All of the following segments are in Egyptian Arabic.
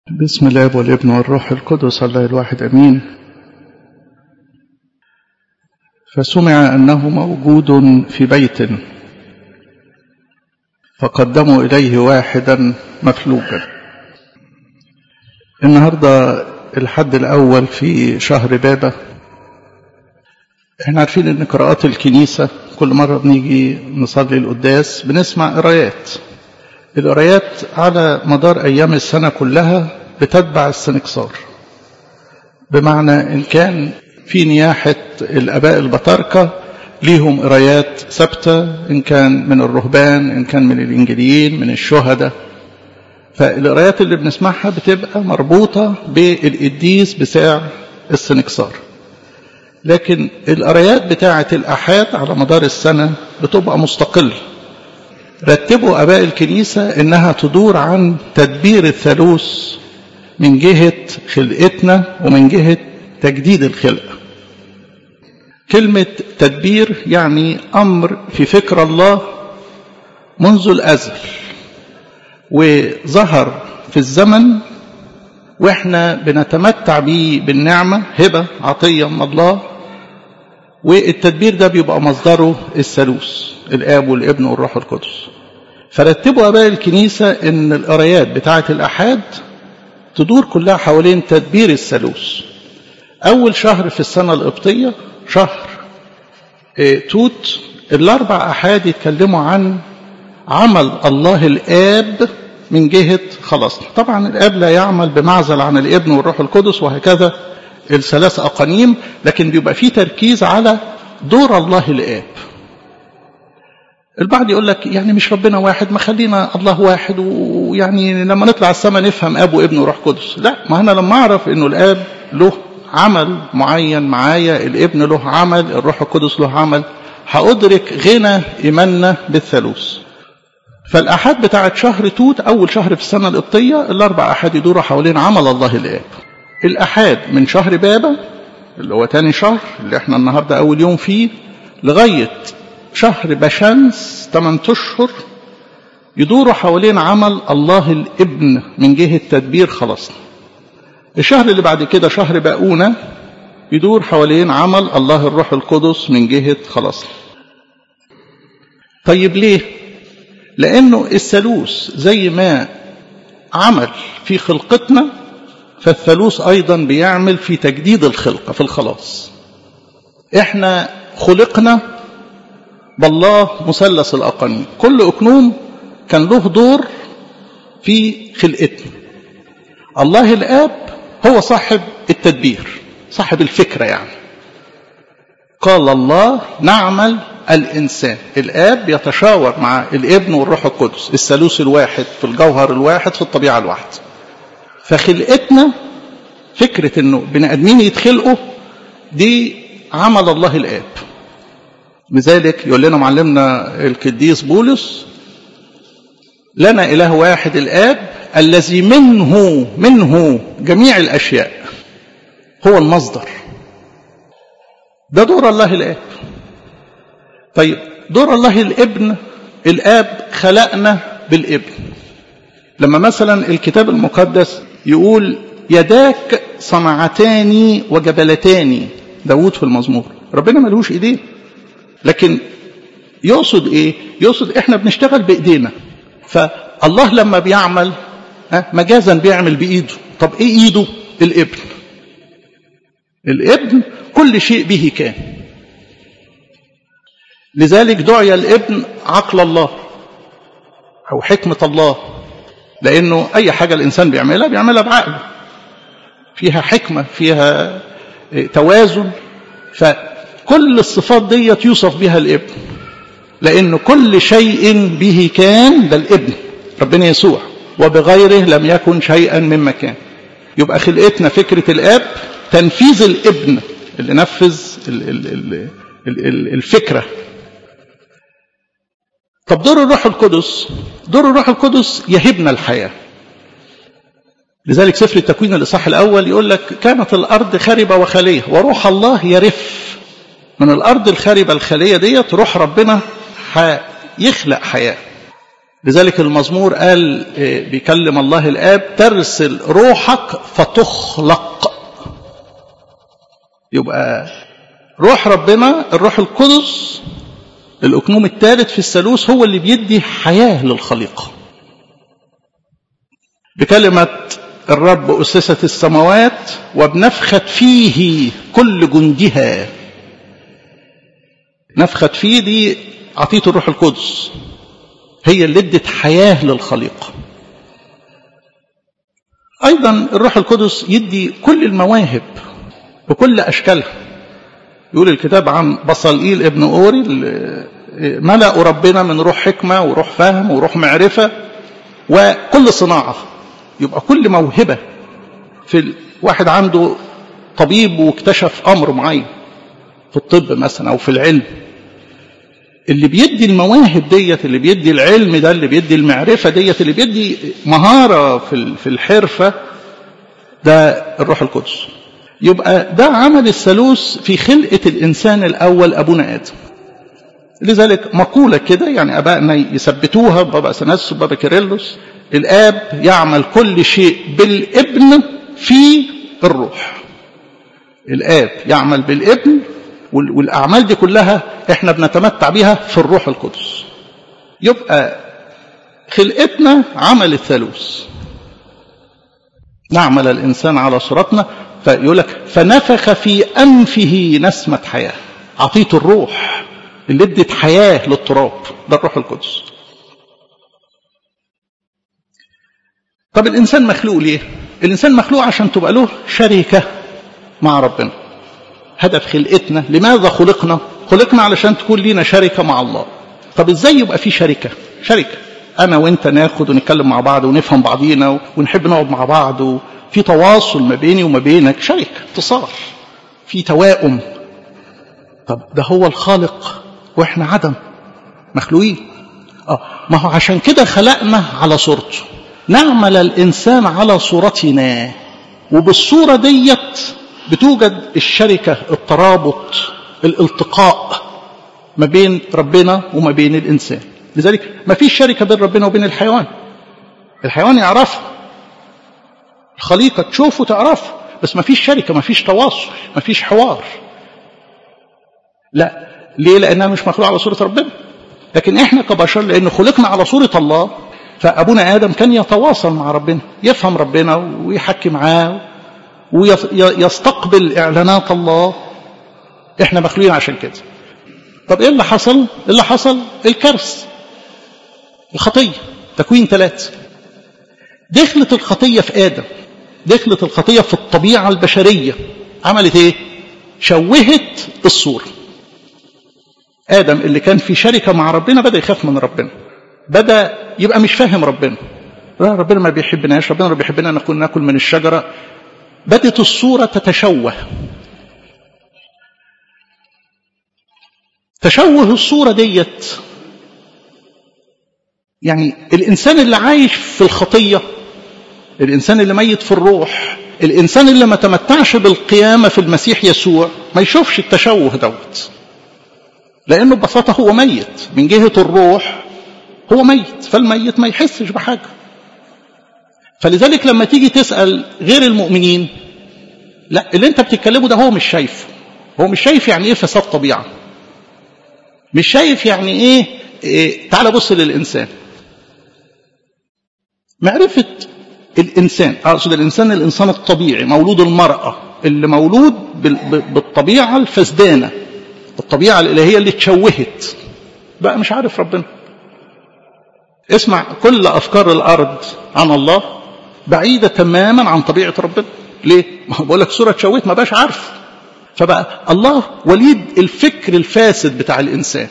بسم الله والابن والروح القدس الله الواحد امين فسمع انه موجود في بيت فقدموا اليه واحدا مفلوجا النهارده الحد الاول في شهر بابا احنا عارفين ان قراءات الكنيسه كل مره بنيجي نصلي القداس بنسمع قرايات القرايات على مدار ايام السنه كلها بتتبع السنكسار بمعنى ان كان في نياحه الاباء البطاركه ليهم قرايات ثابته ان كان من الرهبان ان كان من الانجيليين من الشهداء فالقرايات اللي بنسمعها بتبقى مربوطه بالقديس بتاع السنكسار لكن القرايات بتاعه الاحاد على مدار السنه بتبقى مستقله رتبوا اباء الكنيسه انها تدور عن تدبير الثالوث من جهه خلقتنا ومن جهه تجديد الخلقه كلمه تدبير يعني امر في فكر الله منذ الازل وظهر في الزمن واحنا بنتمتع بيه بالنعمه هبه عطيه من الله والتدبير ده بيبقى مصدره الثالوث الاب والابن والروح القدس فرتبوا اباء الكنيسه ان القرايات بتاعه الاحاد تدور كلها حوالين تدبير الثالوث اول شهر في السنه القبطيه شهر توت الاربع احاد يتكلموا عن عمل الله الاب من جهه خلاصنا طبعا الاب لا يعمل بمعزل عن الابن والروح القدس وهكذا الثلاث أقانيم لكن بيبقى فيه تركيز على دور الله الآب البعض يقول لك يعني مش ربنا واحد ما خلينا الله واحد ويعني لما نطلع السماء نفهم اب وابن وروح قدس لا ما انا لما اعرف انه الاب له عمل معين معايا الابن له عمل الروح القدس له عمل هأدرك غنى إيماننا بالثالوث فالأحاد بتاعت شهر توت أول شهر في السنة القبطية الأربع أحاد يدوروا حوالين عمل الله الآب الأحاد من شهر بابا اللي هو تاني شهر اللي احنا النهاردة أول يوم فيه لغاية شهر بشمس 8 أشهر يدوروا حوالين عمل الله الابن من جهة تدبير خلاصنا الشهر اللي بعد كده شهر باقونة يدور حوالين عمل الله الروح القدس من جهة خلاصنا طيب ليه لأنه الثالوث زي ما عمل في خلقتنا فالثالوث أيضا بيعمل في تجديد الخلقة في الخلاص احنا خلقنا بالله مثلث الأقانيم كل أقنوم كان له دور في خلقتنا الله الآب هو صاحب التدبير صاحب الفكرة يعني قال الله نعمل الإنسان الآب يتشاور مع الابن والروح القدس الثالوث الواحد في الجوهر الواحد في الطبيعة الواحدة فخلقتنا فكرة انه بني ادمين يتخلقوا دي عمل الله الاب لذلك يقول لنا معلمنا القديس بولس لنا اله واحد الاب الذي منه منه جميع الاشياء هو المصدر ده دور الله الاب طيب دور الله الابن الاب خلقنا بالابن لما مثلا الكتاب المقدس يقول يداك صنعتان وجبلتان داود في المزمور ربنا ملوش ايديه لكن يقصد ايه يقصد احنا بنشتغل بايدينا فالله لما بيعمل مجازا بيعمل بايده طب ايه ايده الابن الابن كل شيء به كان لذلك دعي الابن عقل الله او حكمه الله لانه اي حاجه الانسان بيعملها بيعملها بعقله فيها حكمه فيها توازن فكل الصفات ديت يوصف بها الابن لان كل شيء به كان ده الابن ربنا يسوع وبغيره لم يكن شيئا مما كان يبقى خلقتنا فكره الاب تنفيذ الابن اللي نفذ الفكره طب دور الروح القدس دور الروح القدس يهبنا الحياة لذلك سفر التكوين الإصحاح الأول يقول لك كانت الأرض خربة وخالية وروح الله يرف من الأرض الخربة الخالية ديت روح ربنا يخلق حياة لذلك المزمور قال بيكلم الله الآب ترسل روحك فتخلق يبقى روح ربنا الروح القدس الأكنوم الثالث في الثالوث هو اللي بيدي حياة للخليقة بكلمة الرب أسست السماوات وبنفخت فيه كل جندها نفخت فيه دي عطية الروح القدس هي اللي ادت حياة للخليقة أيضا الروح القدس يدي كل المواهب بكل أشكالها يقول الكتاب عن بصلئيل ابن أوري ملأ ربنا من روح حكمة وروح فهم وروح معرفة وكل صناعة يبقى كل موهبة في واحد عنده طبيب واكتشف أمر معين في الطب مثلا أو في العلم اللي بيدي المواهب ديت اللي بيدي العلم ده اللي بيدي المعرفة ديت اللي بيدي مهارة في في الحرفة ده الروح القدس يبقى ده عمل الثالوث في خلقة الإنسان الأول أبونا آدم لذلك مقولة كده يعني أبائنا يثبتوها بابا أثناس وبابا كيرلس الآب يعمل كل شيء بالابن في الروح الآب يعمل بالابن والأعمال دي كلها احنا بنتمتع بها في الروح القدس يبقى خلقتنا عمل الثالوث نعمل الإنسان على صورتنا فيقول لك فنفخ في أنفه نسمة حياة عطية الروح اللي ادت حياة للتراب ده الروح القدس طب الإنسان مخلوق ليه الإنسان مخلوق عشان تبقى له شركة مع ربنا هدف خلقتنا لماذا خلقنا خلقنا علشان تكون لينا شركة مع الله طب ازاي يبقى في شركة شركة انا وانت ناخد ونتكلم مع بعض ونفهم بعضينا ونحب نقعد مع بعض وفي تواصل ما بيني وما بينك شركة اتصال في توائم طب ده هو الخالق واحنا عدم مخلوقين اه ما هو عشان كده خلقنا على صورته نعمل الانسان على صورتنا وبالصورة ديت بتوجد الشركة الترابط الالتقاء ما بين ربنا وما بين الإنسان لذلك ما فيش شركة بين ربنا وبين الحيوان الحيوان يعرفه الخليقة تشوفه تعرفه بس ما فيش شركة ما فيش تواصل ما فيش حوار لا ليه لأنها مش مخلوقة على صورة ربنا لكن احنا كبشر لأن خلقنا على صورة الله فأبونا آدم كان يتواصل مع ربنا يفهم ربنا ويحكي معاه ويستقبل إعلانات الله احنا مخلوقين عشان كده طب ايه اللي حصل اللي حصل الكرس الخطية تكوين ثلاثة دخلت الخطية في آدم دخلت الخطية في الطبيعة البشرية عملت ايه شوهت الصورة آدم اللي كان في شركة مع ربنا بدأ يخاف من ربنا بدأ يبقى مش فاهم ربنا ربنا ما بيحبناش ربنا ما بيحبنا نكون ناكل من الشجرة بدت الصورة تتشوه تشوه الصورة ديت يعني الإنسان اللي عايش في الخطية الإنسان اللي ميت في الروح الإنسان اللي ما تمتعش بالقيامة في المسيح يسوع ما يشوفش التشوه دوت لأنه ببساطة هو ميت من جهة الروح هو ميت فالميت ما يحسش بحاجة فلذلك لما تيجي تسأل غير المؤمنين لا اللي انت بتتكلمه ده هو مش شايفه هو مش شايف يعني ايه فساد طبيعة مش شايف يعني ايه, إيه تعال بص للإنسان معرفة الإنسان أقصد الإنسان الإنسان الطبيعي مولود المرأة اللي مولود بالطبيعة الفسدانة الطبيعة الإلهية اللي اتشوهت بقى مش عارف ربنا اسمع كل أفكار الأرض عن الله بعيدة تماما عن طبيعة ربنا ليه؟ ما هو بقول لك صورة اتشوهت ما بقاش عارف فبقى الله وليد الفكر الفاسد بتاع الإنسان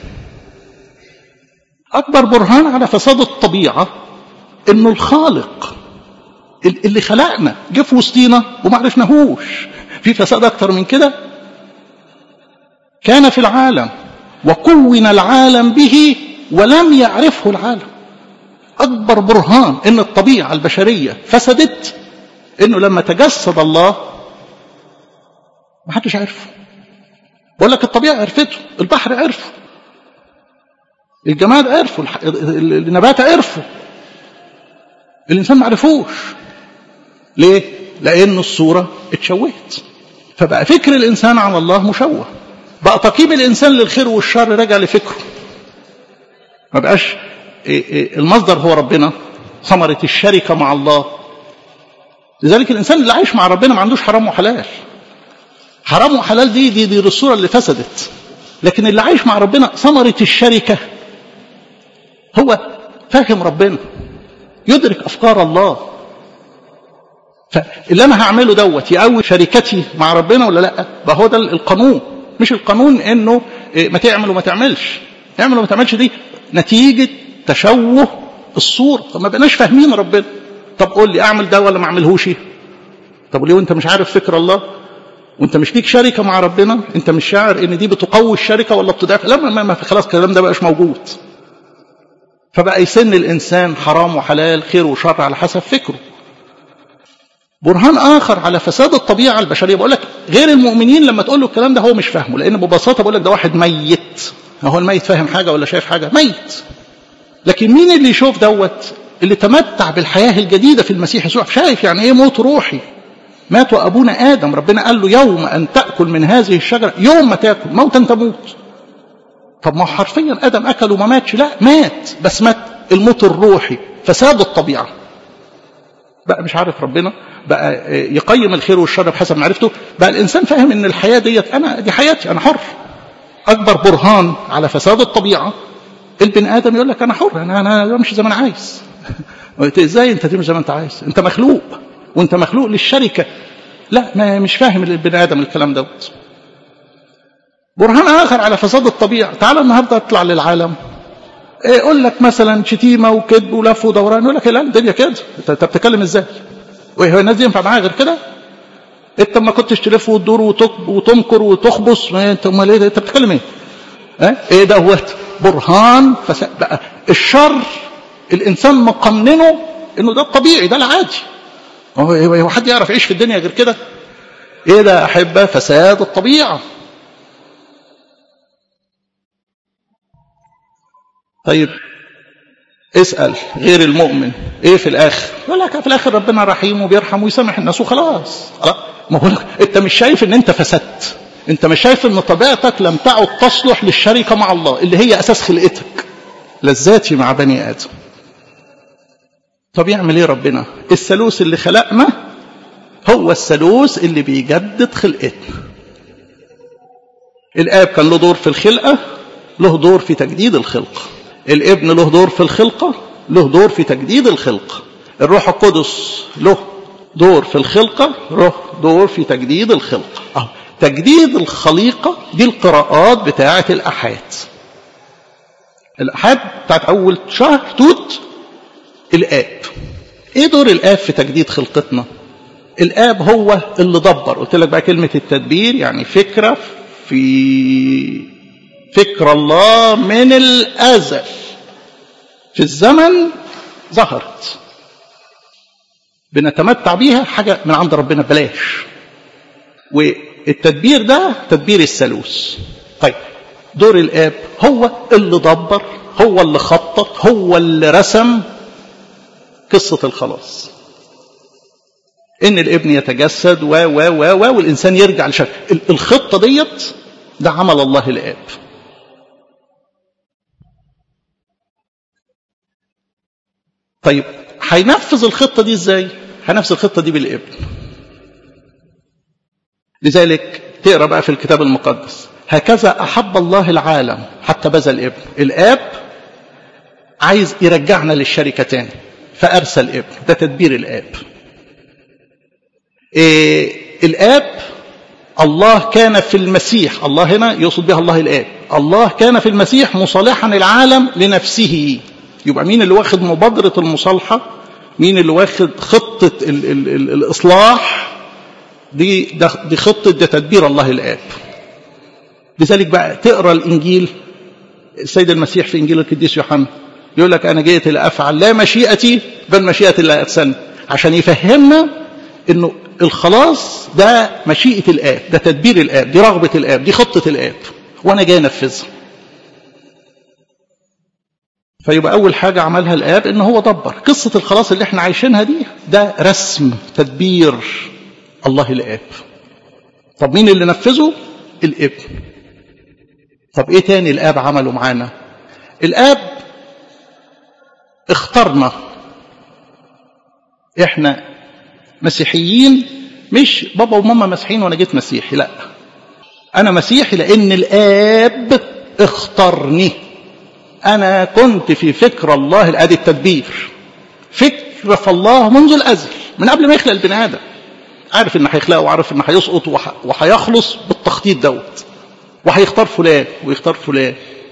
أكبر برهان على فساد الطبيعة إنه الخالق اللي خلقنا جه في وسطينا وما عرفناهوش في فساد أكتر من كده كان في العالم وكون العالم به ولم يعرفه العالم أكبر برهان إن الطبيعة البشرية فسدت إنه لما تجسد الله ما حدش عرفه بقول لك الطبيعة عرفته البحر عرفه الجماد عرفوا النبات عرفوا الإنسان ما عرفوش ليه؟ لأن الصورة اتشوهت فبقى فكر الإنسان عن الله مشوه بقى تقييم الإنسان للخير والشر رجع لفكره ما بقاش المصدر هو ربنا ثمرة الشركة مع الله لذلك الإنسان اللي عايش مع ربنا ما عندوش حرام وحلال حرام وحلال دي دي, دي الصورة اللي فسدت لكن اللي عايش مع ربنا ثمرة الشركة هو فاهم ربنا يدرك أفكار الله فاللي أنا هعمله دوت يقوي شركتي مع ربنا ولا لا بقى هو ده القانون مش القانون إنه ما تعمل وما تعملش اعمل وما تعملش دي نتيجة تشوه الصورة طب ما بقناش فاهمين ربنا طب قول لي أعمل ده ولا ما أعملهوش طب ليه وانت مش عارف فكر الله وانت مش ليك شركة مع ربنا انت مش شاعر ان دي بتقوي الشركة ولا بتضعف لا ما, ما خلاص الكلام ده بقاش موجود فبقى يسن الإنسان حرام وحلال خير وشر على حسب فكره برهان آخر على فساد الطبيعة البشرية بقول لك غير المؤمنين لما تقول له الكلام ده هو مش فاهمه لأن ببساطة بقول لك ده واحد ميت هو الميت فاهم حاجة ولا شايف حاجة ميت لكن مين اللي يشوف دوت اللي تمتع بالحياة الجديدة في المسيح يسوع شايف يعني ايه موت روحي مات وأبونا آدم ربنا قال له يوم أن تأكل من هذه الشجرة يوم ما تأكل موتا تموت طب ما حرفيا آدم أكل وما ماتش لا مات بس مات الموت الروحي فساد الطبيعة بقى مش عارف ربنا بقى يقيم الخير والشر بحسب معرفته بقى الإنسان فاهم إن الحياة ديت أنا دي حياتي أنا حر أكبر برهان على فساد الطبيعة البني آدم يقول لك أنا حر أنا أنا أمشي زي ما أنا عايز إزاي أنت تمشي زي ما أنت عايز أنت مخلوق وأنت مخلوق للشركة لا ما مش فاهم البني آدم الكلام دوت برهان آخر على فساد الطبيعة تعال النهاردة اطلع للعالم يقول لك مثلا شتيمة وكذب ولف ودوران يقول لك لا الدنيا كده انت بتتكلم ازاي وهي الناس دي ينفع معاها غير كده انت ما كنتش تلف وتدور وتمكر وتخبص انت امال ايه انت بتتكلم ايه اه؟ ايه دوت برهان فساد بقى الشر الانسان مقننه انه ده الطبيعي ده العادي هو هو حد يعرف يعيش في الدنيا غير كده ايه ده احبه فساد الطبيعه طيب اسأل غير المؤمن ايه في الاخر يقول لك في الاخر ربنا رحيم وبيرحم ويسامح الناس وخلاص ما هو انت مش شايف ان انت فسدت انت مش شايف ان طبيعتك لم تعد تصلح للشركة مع الله اللي هي اساس خلقتك لذاتي مع بني ادم طب يعمل ايه ربنا الثالوث اللي خلقنا هو الثالوث اللي بيجدد خلقتنا الاب كان له دور في الخلقه له دور في تجديد الخلقه الابن له دور في الخلقة له دور في تجديد الخلقة الروح القدس له دور في الخلقة له دور في تجديد الخلقة أه. تجديد الخليقة دي القراءات بتاعة الأحاد الأحاد بتاعت أول شهر توت الآب إيه دور الآب في تجديد خلقتنا الآب هو اللي دبر قلت لك بقى كلمة التدبير يعني فكرة في فكر الله من الأزل في الزمن ظهرت بنتمتع بيها حاجة من عند ربنا بلاش والتدبير ده تدبير الثالوث طيب دور الآب هو اللي دبر هو اللي خطط هو اللي رسم قصة الخلاص إن الابن يتجسد و و و و والإنسان يرجع لشكل الخطة ديت ده عمل الله الآب طيب هينفذ الخطة دي ازاي هينفذ الخطة دي بالابن لذلك تقرا بقى في الكتاب المقدس هكذا أحب الله العالم حتى بذل الابن الآب عايز يرجعنا للشركة تاني فأرسل ابن ده تدبير الآب إيه الآب الله كان في المسيح الله هنا يقصد بها الله الآب الله كان في المسيح مصالحا العالم لنفسه يبقى مين اللي واخد مبادرة المصالحة مين اللي واخد خطة ال ال ال الإصلاح دي, دي خطة ده تدبير الله الآب لذلك بقى تقرأ الإنجيل السيد المسيح في إنجيل القديس يوحنا يقول لك أنا جيت لأفعل لا مشيئتي بل مشيئة الله أتسن عشان يفهمنا إنه الخلاص ده مشيئة الآب ده تدبير الآب دي رغبة الآب دي خطة الآب وأنا جاي أنفذها فيبقى أول حاجة عملها الآب إن هو دبر قصة الخلاص اللي احنا عايشينها دي ده رسم تدبير الله الآب طب مين اللي نفذه الابن طب ايه تاني الآب عمله معانا الآب اختارنا احنا مسيحيين مش بابا وماما مسيحيين وانا جيت مسيحي لا انا مسيحي لان الاب اختارني انا كنت في فكر الله ادي التدبير فكر في الله منذ الازل من قبل ما يخلق البني ادم عارف ان هيخلقه وعارف ان هيسقط وهيخلص بالتخطيط دوت وهيختار فلان ويختار فلان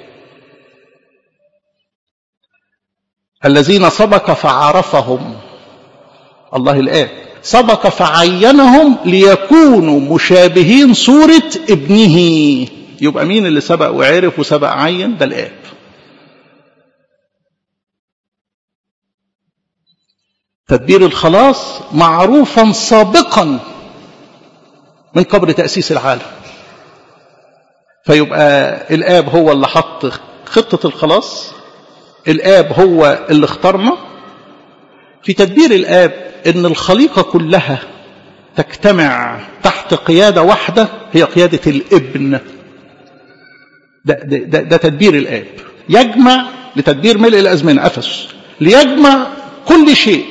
الذين سبق فعرفهم الله الآب سبق فعينهم ليكونوا مشابهين صورة ابنه يبقى مين اللي سبق وعرف وسبق عين ده الآب تدبير الخلاص معروفا سابقا من قبل تأسيس العالم فيبقى الآب هو اللي حط خطة الخلاص الآب هو اللي اختارنا في تدبير الآب ان الخليقة كلها تجتمع تحت قيادة واحدة هي قيادة الابن ده, ده, ده, ده تدبير الآب يجمع لتدبير ملء الأزمنة أفس ليجمع كل شيء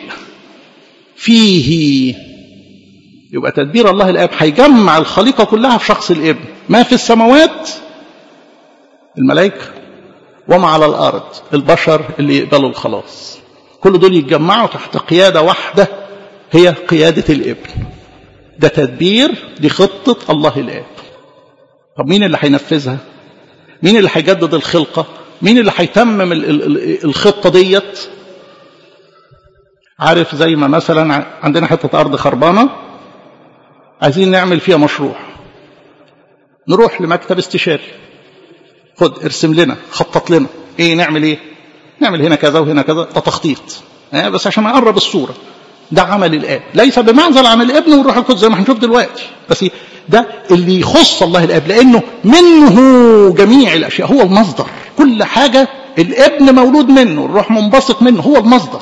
فيه يبقى تدبير الله الآب هيجمع الخليقة كلها في شخص الابن ما في السماوات الملائكة وما على الأرض البشر اللي يقبلوا الخلاص كل دول يتجمعوا تحت قيادة واحدة هي قيادة الابن ده تدبير دي خطة الله الآب طب مين اللي هينفذها مين اللي هيجدد الخلقة مين اللي هيتمم الخطة ديت عارف زي ما مثلا عندنا حتة أرض خربانة عايزين نعمل فيها مشروع نروح لمكتب استشاري خد ارسم لنا خطط لنا ايه نعمل ايه نعمل هنا كذا وهنا كذا ده تخطيط اه بس عشان اقرب الصورة ده عمل الآب ليس بمعزل عن الابن والروح القدس زي ما هنشوف دلوقتي بس ده اللي يخص الله الآب لأنه منه جميع الأشياء هو المصدر كل حاجة الابن مولود منه الروح منبثق منه هو المصدر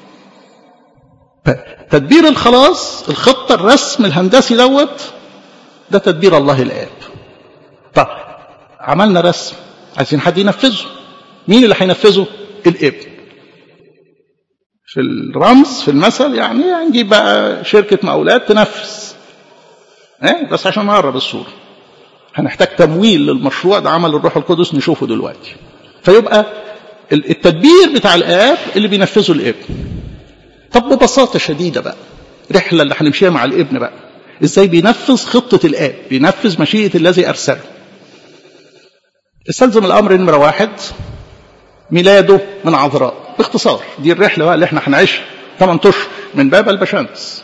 تدبير الخلاص الخطة الرسم الهندسي دوت ده تدبير الله الآب طب عملنا رسم عايزين حد ينفذه مين اللي هينفذه الابن في الرمز في المثل يعني نجيب بقى شركة مقاولات تنفذ ايه بس عشان نقرب الصورة هنحتاج تمويل للمشروع ده عمل الروح القدس نشوفه دلوقتي فيبقى التدبير بتاع الآب اللي بينفذه الابن طب ببساطة شديدة بقى رحلة اللي هنمشيها مع الابن بقى ازاي بينفذ خطة الآب بينفذ مشيئة الذي أرسله استلزم الأمر نمرة واحد ميلاده من عذراء باختصار دي الرحلة بقى اللي احنا هنعيشها 8 اشهر من باب البشمس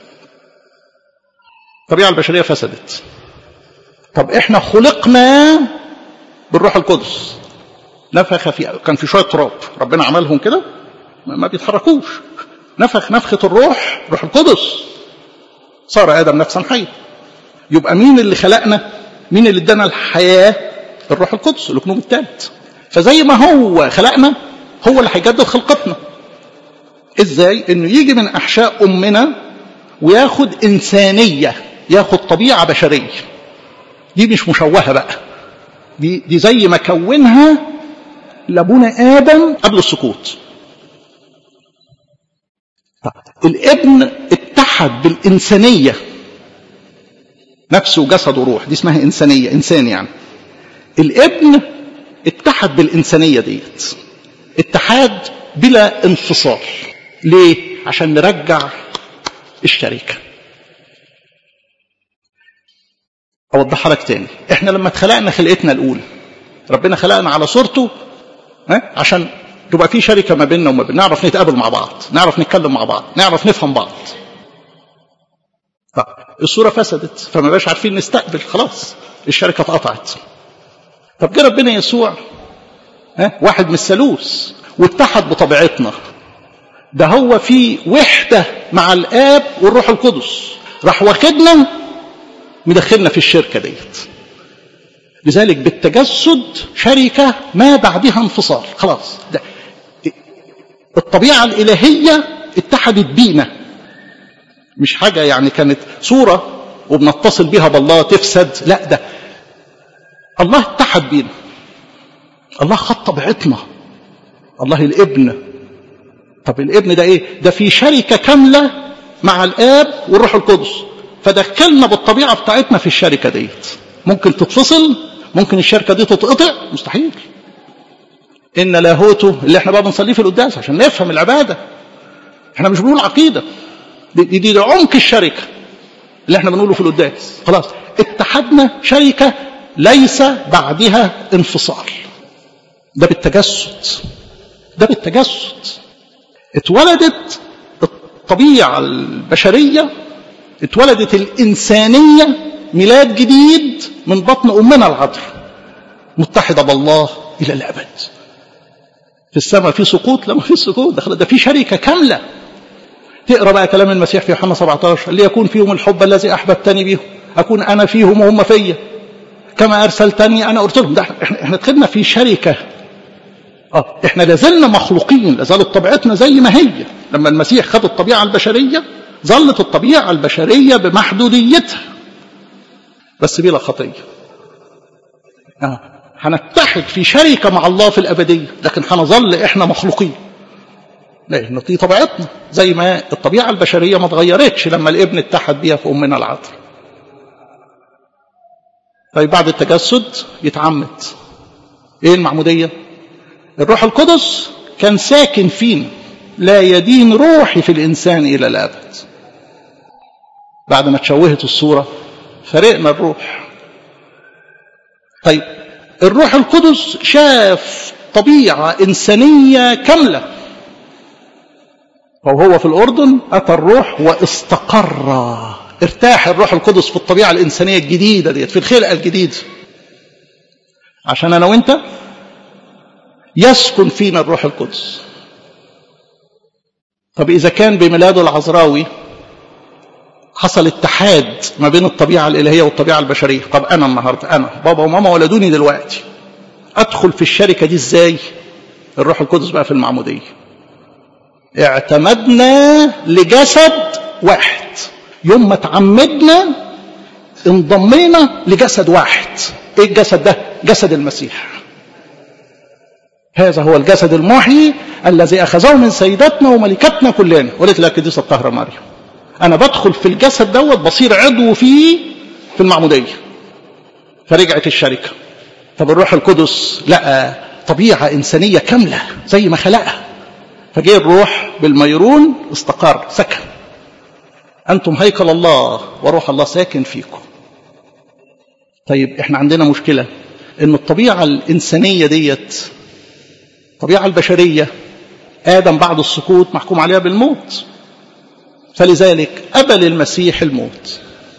الطبيعة البشرية فسدت طب احنا خلقنا بالروح القدس نفخ في كان في شوية تراب ربنا عملهم كده ما بيتحركوش نفخ نفخة الروح روح القدس صار آدم نفسا حيا يبقى مين اللي خلقنا مين اللي ادانا الحياة الروح القدس الأكنوم الثالث فزي ما هو خلقنا هو اللي هيجدد خلقتنا ازاي انه يجي من احشاء امنا وياخد انسانيه ياخد طبيعه بشريه دي مش مشوهه بقى دي دي زي ما كونها لابونا ادم قبل السقوط الابن اتحد بالانسانيه نفس وجسد وروح دي اسمها انسانيه انسان يعني الابن اتحد بالانسانيه ديت اتحاد بلا انفصال ليه عشان نرجع الشركه اوضحها لك تاني احنا لما اتخلقنا خلقتنا الاولى ربنا خلقنا على صورته ها عشان تبقى في شركه ما بيننا وما بين نعرف نتقابل مع بعض نعرف نتكلم مع بعض نعرف نفهم بعض طب الصوره فسدت فما بقاش عارفين نستقبل خلاص الشركه اتقطعت طب جه ربنا يسوع ها واحد من الثالوث واتحد بطبيعتنا ده هو في وحده مع الاب والروح القدس راح واخدنا مدخلنا في الشركه ديت لذلك بالتجسد شركه ما بعدها انفصال خلاص ده الطبيعة الإلهية اتحدت بينا مش حاجة يعني كانت صورة وبنتصل بها بالله تفسد لا ده الله اتحد بينا الله خد طبيعتنا الله الابن طب الابن ده ايه ده في شركة كاملة مع الاب والروح القدس فدخلنا بالطبيعة بتاعتنا في الشركة ديت ممكن تتفصل ممكن الشركة دي تتقطع مستحيل إن لاهوته اللي احنا بقى بنصليه في القداس عشان نفهم العبادة احنا مش بنقول عقيدة دي, دي, دي عمق الشركة اللي احنا بنقوله في القداس خلاص اتحدنا شركة ليس بعدها انفصال ده بالتجسد ده بالتجسد اتولدت الطبيعة البشرية اتولدت الإنسانية ميلاد جديد من بطن أمنا العذراء متحدة بالله إلى الأبد في السماء في سقوط لما في سقوط ده ده في شركة كاملة تقرا بقى كلام المسيح في يوحنا 17 ليكون فيهم الحب الذي احببتني به اكون انا فيهم وهم فيا كما ارسلتني انا ارسلهم ده احنا احنا دخلنا في شركه اه احنا لازلنا مخلوقين لازالت طبيعتنا زي ما هي لما المسيح خد الطبيعه البشريه ظلت الطبيعه البشريه بمحدوديتها بس بلا خطيه اه هنتحد في شركه مع الله في الابديه لكن هنظل احنا مخلوقين لأن دي طبيعتنا زي ما الطبيعة البشرية ما اتغيرتش لما الابن اتحد بيها في أمنا العذراء طيب بعد التجسد يتعمد ايه المعمودية الروح القدس كان ساكن فينا لا يدين روحي في الإنسان إلى الأبد بعد ما تشوهت الصورة فرقنا الروح طيب الروح القدس شاف طبيعة إنسانية كاملة وهو في الأردن أتى الروح واستقر ارتاح الروح القدس في الطبيعة الإنسانية الجديدة ديت في الخلقة الجديدة عشان أنا وأنت يسكن فينا الروح القدس طب إذا كان بميلاده العذراوي حصل اتحاد ما بين الطبيعة الإلهية والطبيعة البشرية طب أنا النهاردة أنا بابا وماما ولدوني دلوقتي أدخل في الشركة دي إزاي الروح القدس بقى في المعمودية اعتمدنا لجسد واحد يوم ما تعمدنا انضمينا لجسد واحد ايه الجسد ده جسد المسيح هذا هو الجسد المحيي الذي اخذه من سيدتنا وملكتنا كلنا قلت لك القديسه الطاهره مريم انا بدخل في الجسد دوت بصير عضو فيه في المعموديه فرجعت الشركه طب الروح القدس لقى طبيعه انسانيه كامله زي ما خلقها فجاء الروح بالميرون استقر سكن أنتم هيكل الله وروح الله ساكن فيكم طيب احنا عندنا مشكلة ان الطبيعة الإنسانية ديت الطبيعة البشرية آدم بعد السقوط محكوم عليها بالموت فلذلك قبل المسيح الموت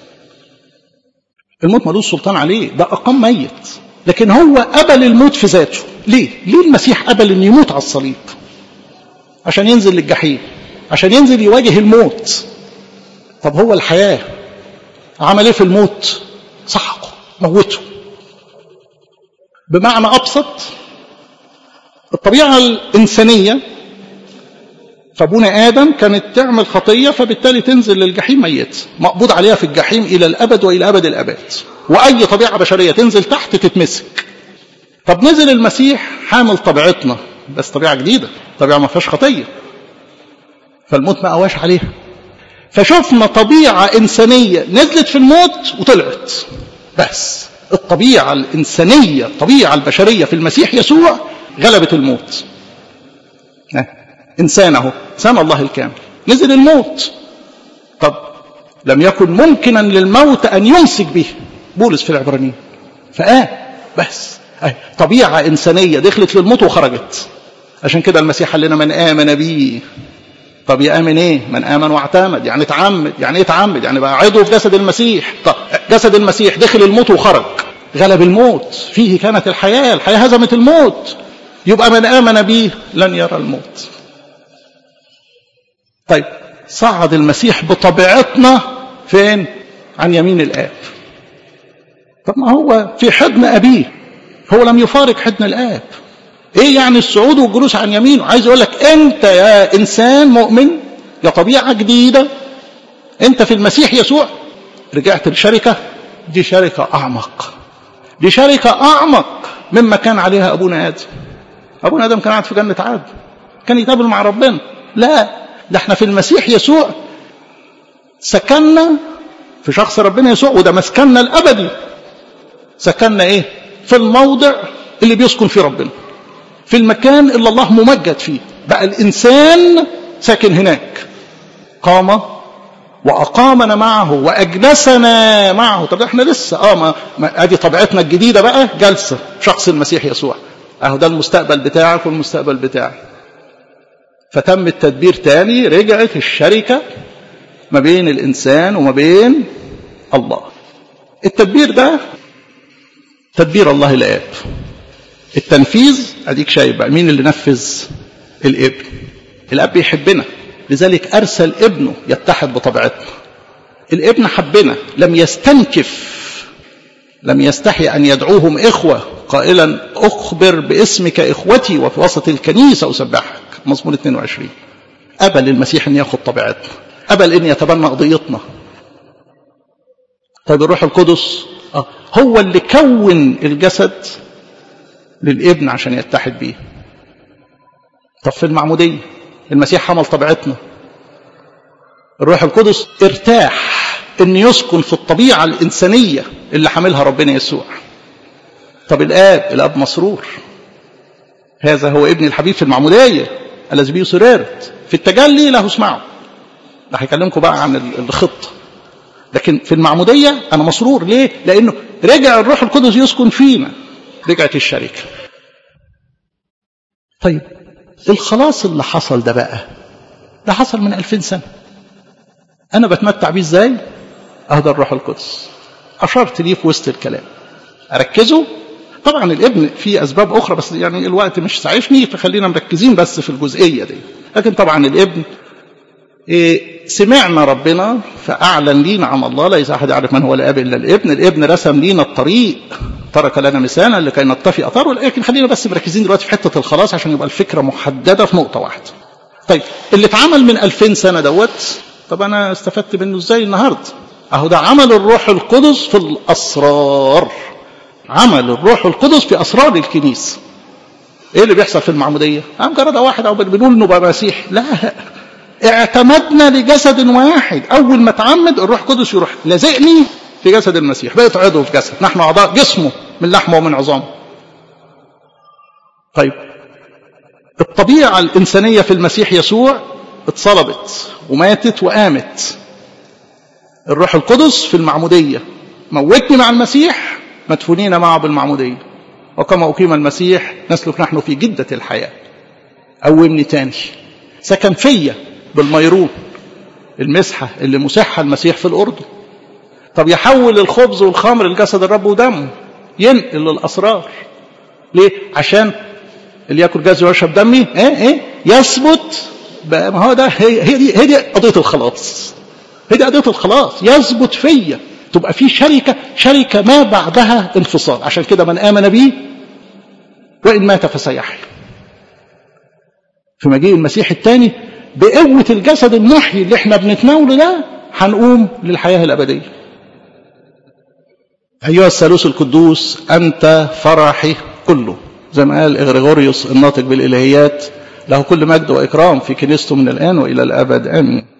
الموت ملوش سلطان عليه ده أقام ميت لكن هو قبل الموت في ذاته ليه؟ ليه المسيح قبل أن يموت على الصليب عشان ينزل للجحيم عشان ينزل يواجه الموت طب هو الحياة عمل ايه في الموت سحقه موته بمعنى أبسط الطبيعة الإنسانية فابونا آدم كانت تعمل خطية فبالتالي تنزل للجحيم ميت مقبوض عليها في الجحيم إلى الأبد وإلى أبد الأبد وأي طبيعة بشرية تنزل تحت تتمسك طب نزل المسيح حامل طبيعتنا بس طبيعة جديدة طبيعة ما فيهاش خطية فالموت ما قواش عليها فشفنا طبيعة إنسانية نزلت في الموت وطلعت بس الطبيعة الإنسانية الطبيعة البشرية في المسيح يسوع غلبت الموت إنسان أهو إنسان الله الكامل نزل الموت طب لم يكن ممكنا للموت أن يمسك به بولس في العبرانيين فآه بس طبيعة إنسانية دخلت للموت وخرجت عشان كده المسيح قال لنا من آمن بي طب يآمن ايه من آمن واعتمد يعني اتعمد يعني ايه اتعمد يعني بقى عضو في جسد المسيح طب جسد المسيح دخل الموت وخرج غلب الموت فيه كانت الحياة الحياة هزمت الموت يبقى من آمن بي لن يرى الموت طيب صعد المسيح بطبيعتنا فين عن يمين الآب طب ما هو في حضن أبيه هو لم يفارق حضن الآب ايه يعني الصعود والجلوس عن يمينه عايز يقول لك انت يا انسان مؤمن يا طبيعه جديده انت في المسيح يسوع رجعت لشركه دي شركه اعمق دي شركه اعمق مما كان عليها ابونا ادم ابونا ادم كان قاعد في جنه عدن كان يتقابل مع ربنا لا ده احنا في المسيح يسوع سكننا في شخص ربنا يسوع وده مسكننا الابدي سكننا ايه في الموضع اللي بيسكن فيه ربنا في المكان اللي الله ممجد فيه بقى الانسان ساكن هناك قام واقامنا معه واجلسنا معه طب احنا لسه اه ما, ما ادي طبيعتنا الجديده بقى جلسه شخص المسيح يسوع اهو ده المستقبل بتاعك والمستقبل بتاعي فتم التدبير تاني رجعت الشركه ما بين الانسان وما بين الله التدبير ده تدبير الله الاب التنفيذ اديك شايف بقى مين اللي نفذ الابن الاب بيحبنا لذلك ارسل ابنه يتحد بطبيعتنا الابن حبنا لم يستنكف لم يستحي ان يدعوهم اخوه قائلا اخبر باسمك اخوتي وفي وسط الكنيسه اسبحك مزمور 22 قبل المسيح ان ياخذ طبيعتنا قبل ان يتبنى قضيتنا طيب الروح القدس آه. هو اللي كون الجسد للابن عشان يتحد بيه طب في المعمودية المسيح حمل طبيعتنا الروح القدس ارتاح ان يسكن في الطبيعة الإنسانية اللي حاملها ربنا يسوع طب الآب الآب مسرور هذا هو ابن الحبيب في المعمودية الذي به سررت في التجلي له اسمعوا ده هيكلمكم بقى عن الخطة لكن في المعمودية أنا مسرور ليه؟ لأنه رجع الروح القدس يسكن فينا رجعت الشركة طيب الخلاص اللي حصل ده بقى ده حصل من ألفين سنة أنا بتمتع بيه إزاي أهدى الروح القدس أشرت ليه في وسط الكلام أركزه طبعا الابن في أسباب أخرى بس يعني الوقت مش سعفني فخلينا مركزين بس في الجزئية دي لكن طبعا الابن إيه سمعنا ربنا فأعلن لينا عن الله ليس أحد يعرف من هو الأب إلا الابن الابن رسم لينا الطريق ترك لنا مثالا لكي نطفي أثاره لكن خلينا بس مركزين دلوقتي في حتة الخلاص عشان يبقى الفكرة محددة في نقطة واحدة طيب اللي اتعمل من 2000 سنة دوت طب أنا استفدت منه إزاي النهاردة أهو ده عمل الروح القدس في الأسرار عمل الروح القدس في أسرار الكنيسة إيه اللي بيحصل في المعمودية؟ مجرد واحد أو بنقول إنه بقى مسيح لا اعتمدنا لجسد واحد اول ما اتعمد الروح القدس يروح لازقني في جسد المسيح بقيت عضو في جسد نحن اعضاء جسمه من لحمه ومن عظامه طيب الطبيعه الانسانيه في المسيح يسوع اتصلبت وماتت وقامت الروح القدس في المعموديه موتني مع المسيح مدفونين معه بالمعموديه وكما اقيم المسيح نسلك نحن في جده الحياه قومني تاني سكن فيا بالميرون المسحة اللي مسحها المسيح في الأردن طب يحول الخبز والخمر لجسد الرب ودمه ينقل للأسرار ليه؟ عشان اللي ياكل جزي ويشرب دمي ايه ايه يثبت بقى ما هو ده هي, هي دي هي دي قضية الخلاص هي دي قضية الخلاص يثبت فيا تبقى في شركة شركة ما بعدها انفصال عشان كده من آمن بي وإن مات فسيحيا في مجيء المسيح الثاني بقوة الجسد المحيي اللي احنا بنتناوله ده هنقوم للحياة الأبدية أيها الثالوث القدوس أنت فرحي كله زي ما قال إغريغوريوس الناطق بالإلهيات له كل مجد وإكرام في كنيسته من الآن وإلى الأبد آمين